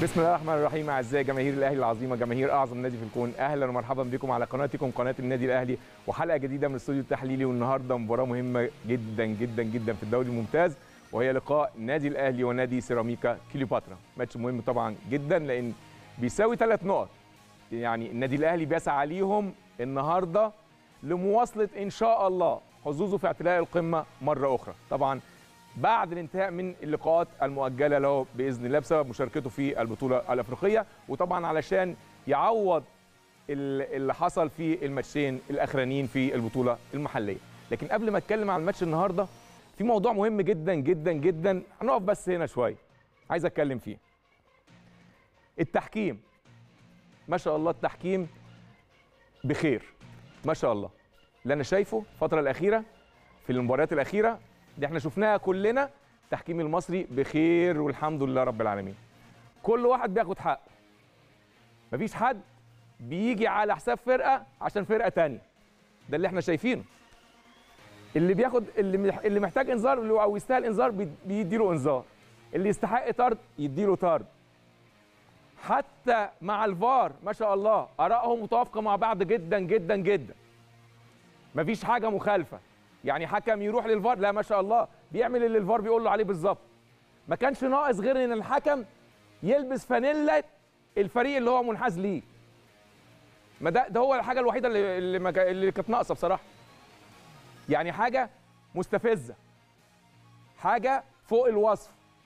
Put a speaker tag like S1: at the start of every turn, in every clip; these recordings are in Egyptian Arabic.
S1: بسم الله الرحمن الرحيم اعزائي جماهير الاهلي العظيمه جماهير اعظم نادي في الكون اهلا ومرحبا بكم على قناتكم قناه النادي الاهلي وحلقه جديده من الاستوديو التحليلي والنهارده مباراه مهمه جدا جدا جدا في الدوري الممتاز وهي لقاء النادي الاهلي ونادي سيراميكا كليوباترا ماتش مهم طبعا جدا لان بيساوي ثلاث نقط يعني النادي الاهلي بيسعى عليهم النهارده لمواصله ان شاء الله حظوظه في اعتلاء القمه مره اخرى طبعا بعد الانتهاء من اللقاءات المؤجله له باذن الله بسبب مشاركته في البطوله الافريقيه وطبعا علشان يعوض اللي حصل في الماتشين الاخرانيين في البطوله المحليه لكن قبل ما اتكلم عن الماتش النهارده في موضوع مهم جدا جدا جدا هنقف بس هنا شويه عايز اتكلم فيه التحكيم ما شاء الله التحكيم بخير ما شاء الله اللي انا شايفه الفتره الاخيره في المباريات الاخيره دي احنا شفناها كلنا التحكيم المصري بخير والحمد لله رب العالمين كل واحد بياخد حقه مفيش حد بيجي على حساب فرقه عشان فرقه تانية ده اللي احنا شايفينه اللي بياخد اللي اللي محتاج انذار او يستاهل انذار بيديله انذار اللي يستحق طرد يديله طرد حتى مع الفار ما شاء الله ارائهم متوافقه مع بعض جدا جدا جدا مفيش حاجه مخالفه يعني حكم يروح للفار لا ما شاء الله بيعمل اللي الفار بيقول له عليه بالظبط ما كانش ناقص غير ان الحكم يلبس فانيلا الفريق اللي هو منحاز ليه ما ده ده هو الحاجه الوحيده اللي اللي, ما كا- اللي كانت ناقصه بصراحه يعني حاجه مستفزه حاجه فوق الوصف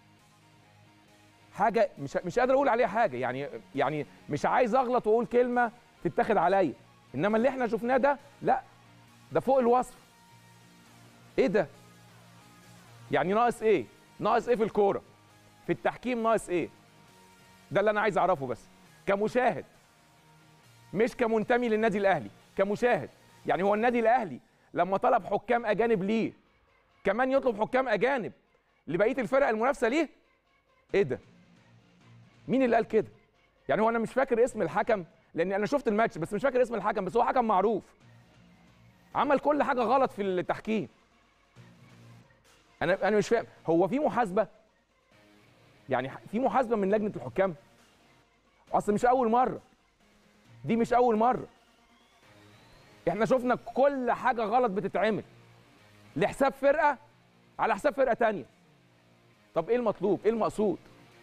S1: حاجه مش مش قادر اقول عليها حاجه يعني يعني مش عايز اغلط واقول كلمه تتاخد عليا انما اللي احنا شفناه ده لا ده فوق الوصف ايه ده يعني ناقص ايه ناقص ايه في الكوره في التحكيم ناقص ايه ده اللي انا عايز اعرفه بس كمشاهد مش كمنتمي للنادي الاهلي كمشاهد يعني هو النادي الاهلي لما طلب حكام اجانب ليه كمان يطلب حكام اجانب لبقيه الفرق المنافسه ليه ايه ده مين اللي قال كده يعني هو انا مش فاكر اسم الحكم لان انا شفت الماتش بس مش فاكر اسم الحكم بس هو حكم معروف عمل كل حاجه غلط في التحكيم انا انا مش فاهم هو في محاسبه يعني في محاسبه من لجنه الحكام اصل مش اول مره دي مش اول مره احنا شفنا كل حاجه غلط بتتعمل لحساب فرقه على حساب فرقه تانية طب ايه المطلوب ايه المقصود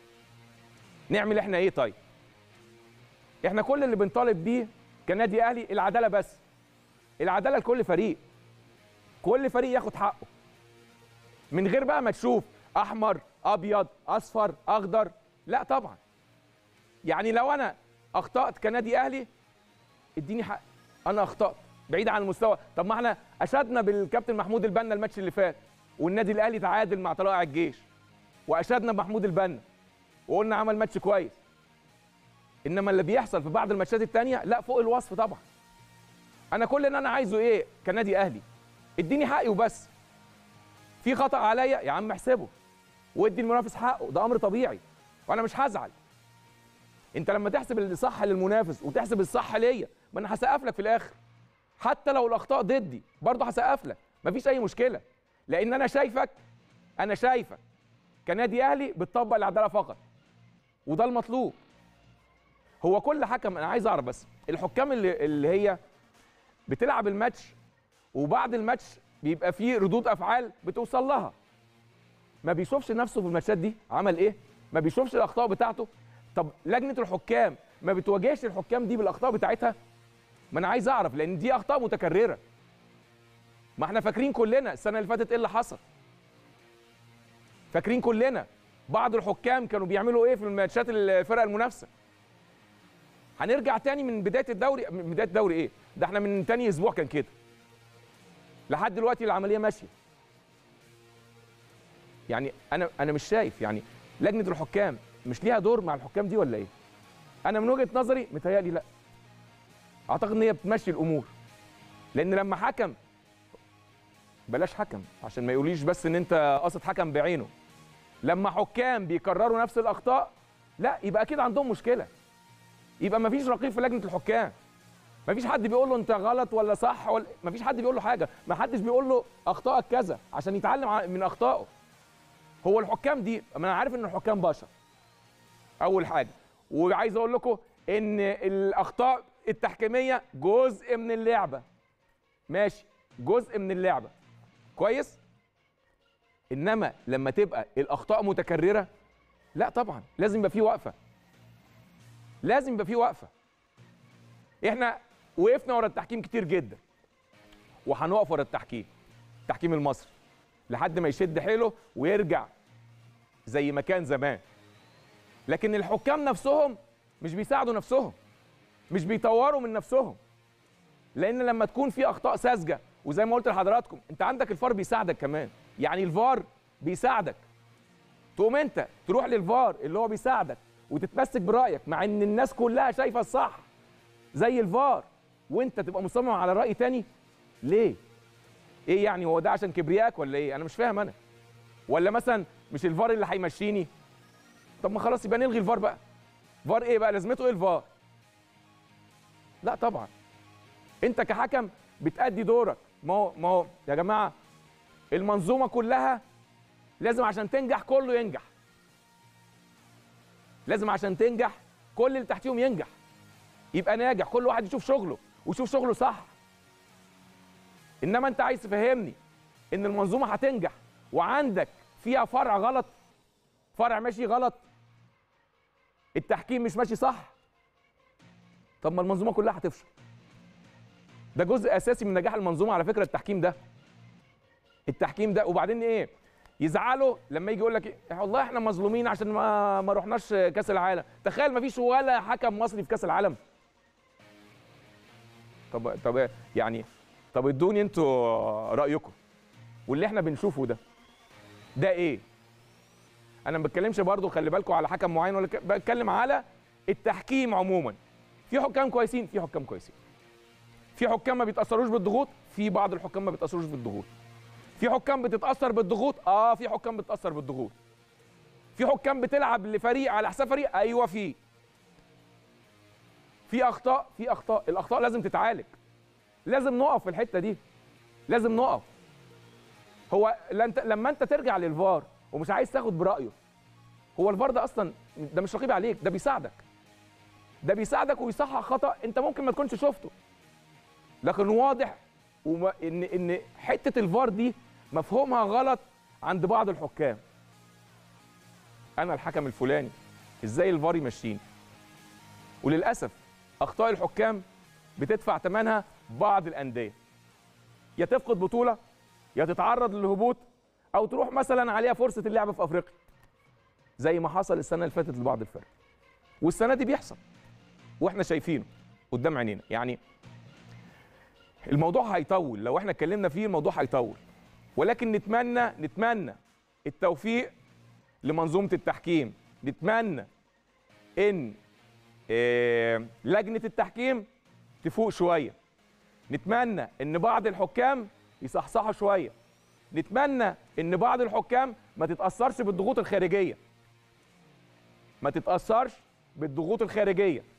S1: نعمل احنا ايه طيب احنا كل اللي بنطالب بيه كنادي اهلي العداله بس العداله لكل فريق كل فريق ياخد حقه من غير بقى ما تشوف احمر ابيض اصفر اخضر لا طبعا يعني لو انا اخطات كنادي اهلي اديني حق انا اخطات بعيد عن المستوى طب ما احنا اشدنا بالكابتن محمود البنا الماتش اللي فات والنادي الاهلي تعادل مع طلائع الجيش واشدنا بمحمود البنا وقلنا عمل ماتش كويس انما اللي بيحصل في بعض الماتشات التانية لا فوق الوصف طبعا انا كل اللي انا عايزه ايه كنادي اهلي اديني حقي وبس في خطا عليا يا عم احسبه وادي المنافس حقه ده امر طبيعي وانا مش هزعل انت لما تحسب الصح للمنافس وتحسب الصح ليا ما انا هسقف لك في الاخر حتى لو الاخطاء ضدي برضه هسقف لك مفيش اي مشكله لان انا شايفك انا شايفك كنادي اهلي بتطبق العداله فقط وده المطلوب هو كل حكم انا عايز اعرف بس الحكام اللي اللي هي بتلعب الماتش وبعد الماتش بيبقى فيه ردود افعال بتوصل لها ما بيشوفش نفسه في الماتشات دي عمل ايه ما بيشوفش الاخطاء بتاعته طب لجنه الحكام ما بتواجهش الحكام دي بالاخطاء بتاعتها ما انا عايز اعرف لان دي اخطاء متكرره ما احنا فاكرين كلنا السنه اللي فاتت ايه اللي حصل فاكرين كلنا بعض الحكام كانوا بيعملوا ايه في الماتشات الفرق المنافسه هنرجع تاني من بدايه الدوري من بدايه الدوري ايه ده احنا من تاني اسبوع كان كده لحد دلوقتي العمليه ماشيه يعني انا انا مش شايف يعني لجنه الحكام مش ليها دور مع الحكام دي ولا ايه انا من وجهه نظري متهيألي لا اعتقد ان هي بتمشي الامور لان لما حكم بلاش حكم عشان ما يقوليش بس ان انت قاصد حكم بعينه لما حكام بيكرروا نفس الاخطاء لا يبقى اكيد عندهم مشكله يبقى ما فيش رقيب في لجنه الحكام ما فيش حد بيقول له انت غلط ولا صح ولا ما فيش حد بيقول له حاجه ما حدش بيقول له اخطائك كذا عشان يتعلم ع- من اخطائه هو الحكام دي ما انا عارف ان الحكام بشر اول حاجه وعايز اقول لكم ان الاخطاء التحكيميه جزء من اللعبه ماشي جزء من اللعبه كويس انما لما تبقى الاخطاء متكرره لا طبعا لازم يبقى في وقفه لازم يبقى في وقفه احنا وقفنا ورا التحكيم كتير جدا وهنقف ورا التحكيم التحكيم المصري لحد ما يشد حيله ويرجع زي ما كان زمان لكن الحكام نفسهم مش بيساعدوا نفسهم مش بيطوروا من نفسهم لان لما تكون في اخطاء ساذجه وزي ما قلت لحضراتكم انت عندك الفار بيساعدك كمان يعني الفار بيساعدك تقوم انت تروح للفار اللي هو بيساعدك وتتمسك برايك مع ان الناس كلها شايفه الصح زي الفار وانت تبقى مصمم على راي تاني ليه ايه يعني هو ده عشان كبرياك ولا ايه انا مش فاهم انا ولا مثلا مش الفار اللي هيمشيني طب ما خلاص يبقى نلغي الفار بقى فار ايه بقى لازمته ايه الفار لا طبعا انت كحكم بتأدي دورك ما هو ما هو يا جماعه المنظومه كلها لازم عشان تنجح كله ينجح لازم عشان تنجح كل اللي تحتيهم ينجح يبقى ناجح كل واحد يشوف شغله ويشوف شغله صح انما انت عايز تفهمني ان المنظومه هتنجح وعندك فيها فرع غلط فرع ماشي غلط التحكيم مش ماشي صح طب ما المنظومه كلها هتفشل ده جزء اساسي من نجاح المنظومه على فكره التحكيم ده التحكيم ده وبعدين ايه يزعلوا لما يجي يقول لك إيه والله احنا مظلومين عشان ما ما رحناش كاس العالم تخيل ما فيش ولا حكم مصري في كاس العالم طب طب يعني طب ادوني انتوا رايكم واللي احنا بنشوفه ده ده ايه انا ما بتكلمش برضو خلي بالكم على حكم معين ولا ك- بتكلم على التحكيم عموما في حكام كويسين في حكام كويسين في حكام ما بيتاثروش بالضغوط في بعض الحكام ما بيتاثروش بالضغوط في حكام بتتاثر بالضغوط اه في حكام بتتاثر بالضغوط في حكام بتلعب لفريق على حساب فريق ايوه في في اخطاء في اخطاء الاخطاء لازم تتعالج لازم نقف في الحته دي لازم نقف هو لا انت لما انت ترجع للفار ومش عايز تاخد برايه هو الفار ده اصلا ده مش رقيب عليك ده بيساعدك ده بيساعدك ويصحح خطا انت ممكن ما تكونش شفته لكن واضح وما ان ان حته الفار دي مفهومها غلط عند بعض الحكام انا الحكم الفلاني ازاي الفار يمشيني وللاسف اخطاء الحكام بتدفع ثمنها بعض الانديه يا تفقد بطوله يا تتعرض للهبوط او تروح مثلا عليها فرصه اللعب في افريقيا زي ما حصل السنه اللي فاتت لبعض الفرق والسنه دي بيحصل واحنا شايفينه قدام عينينا يعني الموضوع هيطول لو احنا اتكلمنا فيه الموضوع هيطول ولكن نتمنى نتمنى التوفيق لمنظومه التحكيم نتمنى ان آه، لجنه التحكيم تفوق شويه نتمنى ان بعض الحكام يصحصحوا شويه نتمنى ان بعض الحكام ما تتاثرش بالضغوط الخارجيه ما تتاثرش بالضغوط الخارجيه